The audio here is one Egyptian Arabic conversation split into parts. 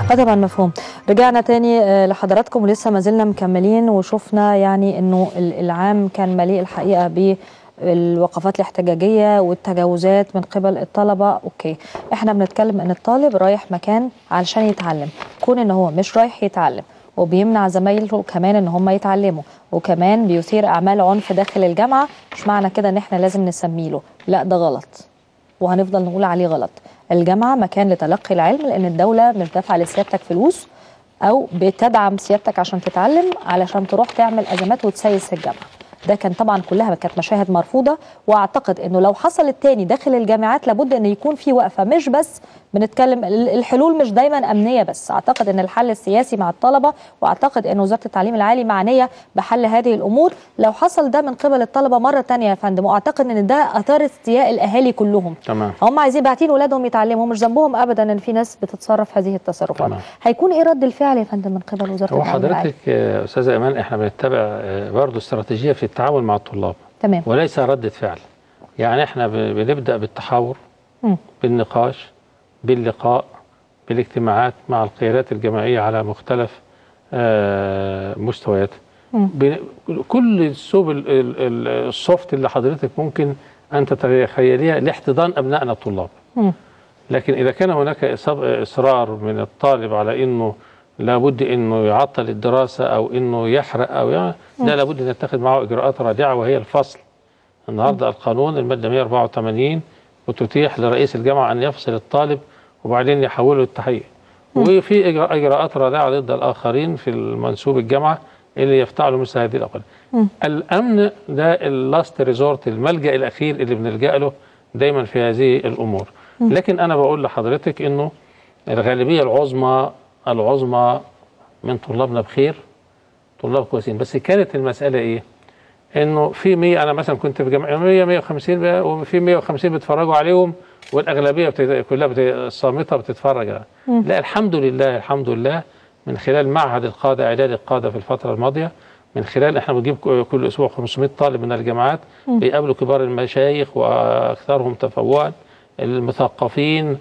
اه طبعا مفهوم رجعنا تاني آه، لحضراتكم ولسه ما زلنا مكملين وشفنا يعني انه ال- العام كان مليء الحقيقه بالوقفات الاحتجاجيه والتجاوزات من قبل الطلبه اوكي احنا بنتكلم ان الطالب رايح مكان علشان يتعلم كون ان هو مش رايح يتعلم وبيمنع زمايله كمان ان هم يتعلموا وكمان بيثير اعمال عنف داخل الجامعه مش معنى كده ان احنا لازم نسميه له لا ده غلط وهنفضل نقول عليه غلط الجامعة مكان لتلقي العلم لأن الدولة مش دافعة لسيادتك فلوس أو بتدعم سيادتك عشان تتعلم علشان تروح تعمل أزمات وتسيس الجامعة ده كان طبعا كلها كانت مشاهد مرفوضة وأعتقد أنه لو حصل التاني داخل الجامعات لابد أن يكون في وقفة مش بس بنتكلم ال- الحلول مش دايما أمنية بس أعتقد أن الحل السياسي مع الطلبة وأعتقد أن وزارة التعليم العالي معنية بحل هذه الأمور لو حصل ده من قبل الطلبة مرة تانية يا فندم وأعتقد أن ده أثار استياء الأهالي كلهم تمام هم عايزين باعتين ولادهم يتعلموا مش ذنبهم ابدا ان في ناس بتتصرف هذه التصرفات تمام. هيكون ايه رد الفعل يا فندم من قبل وزاره هو التعليم العالي؟ حضرتك آه، استاذه ايمان احنا بنتبع آه، برضه استراتيجيه في التعامل مع الطلاب تمام وليس ردة فعل يعني احنا ب- بنبدا بالتحاور مم. بالنقاش باللقاء بالاجتماعات مع القيادات الجماعيه على مختلف آه، مستويات مم. بن- كل السبل ال- ال- السوفت اللي حضرتك ممكن ان تتخيليها لاحتضان ابنائنا الطلاب مم. لكن إذا كان هناك إصاب- إصرار من الطالب على أنه لابد أنه يعطل الدراسة أو أنه يحرق أو يعني ده لابد أن يتخذ معه إجراءات رادعة وهي الفصل النهاردة القانون المادة 184 وتتيح لرئيس الجامعة أن يفصل الطالب وبعدين يحوله التحقيق وفي إجراء- إجراءات رادعة ضد الآخرين في المنسوب الجامعة اللي يفتعلوا مثل هذه الأقوال الأمن ده اللاست ريزورت الملجأ الأخير اللي بنلجأ له دايما في هذه الأمور لكن أنا بقول لحضرتك أنه الغالبية العظمى العظمى من طلابنا بخير طلاب كويسين بس كانت المسألة إيه؟ انه في 100 انا مثلا كنت في جامعه 100 150 بقى وفي 150 بيتفرجوا عليهم والاغلبيه بت... كلها بت... صامته بتتفرج لا الحمد لله الحمد لله من خلال معهد القاده اعداد القاده في الفتره الماضيه من خلال احنا بنجيب ك- كل اسبوع 500 طالب من الجامعات بيقابلوا كبار المشايخ واكثرهم تفوقا المثقفين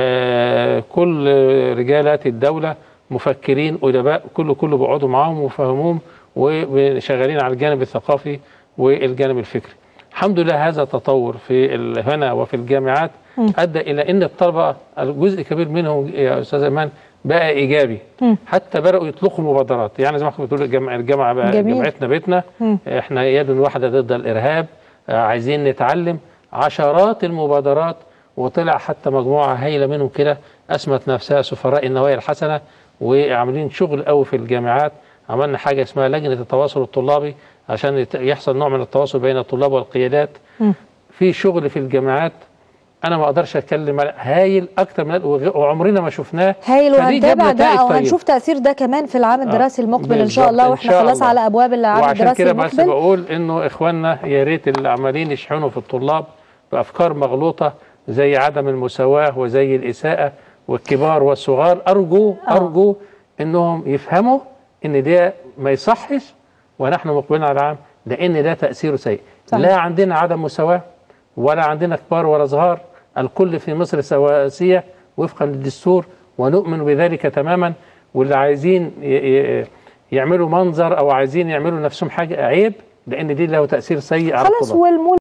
آه كل رجالات الدوله مفكرين ادباء كله كله بيقعدوا معاهم وفهموهم وشغالين على الجانب الثقافي والجانب الفكري الحمد لله هذا تطور في ال- هنا وفي الجامعات ادى الى ان الطلبه الجزء كبير منهم يا استاذ ايمان بقى ايجابي حتى بداوا يطلقوا مبادرات يعني زي ما حضرتك بتقول الجامعه الجامعه بقى جميل. جامعتنا بيتنا مم. احنا يد واحده ضد الارهاب آه، عايزين نتعلم عشرات المبادرات وطلع حتى مجموعه هايله منهم كده اسمت نفسها سفراء النوايا الحسنه وعاملين شغل قوي في الجامعات عملنا حاجه اسمها لجنه التواصل الطلابي عشان يت- يحصل نوع من التواصل بين الطلاب والقيادات مم. في شغل في الجامعات انا ما اقدرش اتكلم على- هايل اكتر من وغ- وعمرنا ما شفناه هايل فدي جاب وهنتابع ده نتائج او طيبة. هنشوف تاثير ده كمان في العام الدراسي المقبل ان شاء بالظبط، الله إن واحنا شاء خلاص الله. على ابواب العام وعشان الدراسي كده بس المقبل بقول انه اخواننا يا ريت اللي عمالين يشحنوا في الطلاب بافكار مغلوطه زي عدم المساواه وزي الاساءه والكبار والصغار ارجو آه. ارجو انهم يفهموا ان ده ما يصحش ونحن مقبلين على العام لان ده تاثيره سيء صحيح. لا عندنا عدم مساواه ولا عندنا كبار ولا صغار الكل في مصر سواسيه وفقا للدستور ونؤمن بذلك تماما واللي عايزين ي- ي- يعملوا منظر او عايزين يعملوا نفسهم حاجه عيب لان دي له تاثير سيء على خلاص الطلاب والمول